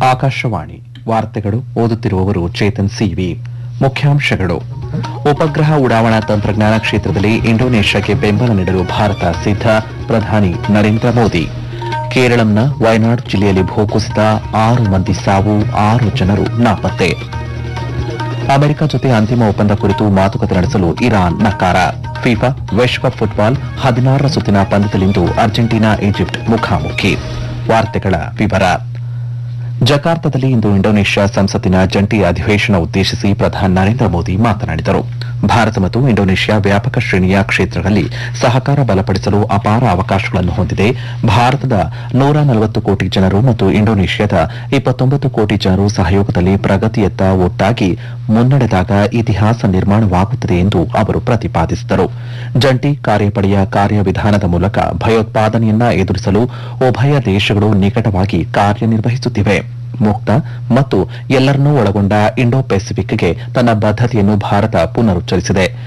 ಆಕಾಶವಾಣಿ ವಾರ್ತೆಗಳು ಓದುತ್ತಿರುವವರು ಚೇತನ್ ಸಿವಿ ಮುಖ್ಯಾಂಶಗಳು ಉಪಗ್ರಹ ಉಡಾವಣಾ ತಂತ್ರಜ್ಞಾನ ಕ್ಷೇತ್ರದಲ್ಲಿ ಇಂಡೋನೇಷ್ಯಾಗೆ ಬೆಂಬಲ ನೀಡಲು ಭಾರತ ಸಿದ್ಧ ಪ್ರಧಾನಿ ನರೇಂದ್ರ ಮೋದಿ ಕೇರಳಂನ ವಯನಾಡ್ ಜಿಲ್ಲೆಯಲ್ಲಿ ಭೂಕುಸಿತ ಆರು ಮಂದಿ ಸಾವು ಆರು ಜನರು ನಾಪತ್ತೆ ಅಮೆರಿಕ ಜೊತೆ ಅಂತಿಮ ಒಪ್ಪಂದ ಕುರಿತು ಮಾತುಕತೆ ನಡೆಸಲು ಇರಾನ್ ನಕಾರ ಫಿಫಾ ವಿಶ್ವ ಫುಟ್ಬಾಲ್ ಹದಿನಾರರ ಸುತ್ತಿನ ಪಂದ್ಯದಲ್ಲಿಂದು ಅರ್ಜೆಂಟೀನಾ ಈಜಿಪ್ಟ್ ಮುಖಾಮುಖಿ ವಾರ್ತೆಗಳ ವಿವರ ಜಕಾರ್ತದಲ್ಲಿ ಇಂದು ಇಂಡೋನೇಷ್ಯಾ ಸಂಸತ್ತಿನ ಜಂಟಿ ಅಧಿವೇಶನ ಉದ್ದೇಶಿಸಿ ಪ್ರಧಾನಿ ನರೇಂದ್ರ ಮೋದಿ ಮಾತನಾಡಿದರು ಭಾರತ ಮತ್ತು ಇಂಡೋನೇಷ್ಯಾ ವ್ಯಾಪಕ ಶ್ರೇಣಿಯ ಕ್ಷೇತ್ರಗಳಲ್ಲಿ ಸಹಕಾರ ಬಲಪಡಿಸಲು ಅಪಾರ ಅವಕಾಶಗಳನ್ನು ಹೊಂದಿದೆ ಭಾರತದ ನೂರ ನಲವತ್ತು ಕೋಟಿ ಜನರು ಮತ್ತು ಇಂಡೋನೇಷ್ಯಾದ ಇಪ್ಪತ್ತೊಂಬತ್ತು ಕೋಟಿ ಜನರು ಸಹಯೋಗದಲ್ಲಿ ಪ್ರಗತಿಯತ್ತ ಒಟ್ಟಾಗಿ ಮುನ್ನಡೆದಾಗ ಇತಿಹಾಸ ನಿರ್ಮಾಣವಾಗುತ್ತದೆ ಎಂದು ಅವರು ಪ್ರತಿಪಾದಿಸಿದರು ಜಂಟಿ ಕಾರ್ಯಪಡೆಯ ಕಾರ್ಯವಿಧಾನದ ಮೂಲಕ ಭಯೋತ್ಪಾದನೆಯನ್ನ ಎದುರಿಸಲು ಉಭಯ ದೇಶಗಳು ನಿಕಟವಾಗಿ ಕಾರ್ಯನಿರ್ವಹಿಸುತ್ತಿವೆ ಮುಕ್ತ ಮತ್ತು ಎಲ್ಲರನ್ನೂ ಒಳಗೊಂಡ ಇಂಡೋ ಪೆಸಿಫಿಕ್ಗೆ ತನ್ನ ಬದ್ಧತೆಯನ್ನು ಭಾರತ ಪುನರುಚ್ಚರಿಸಿದೆ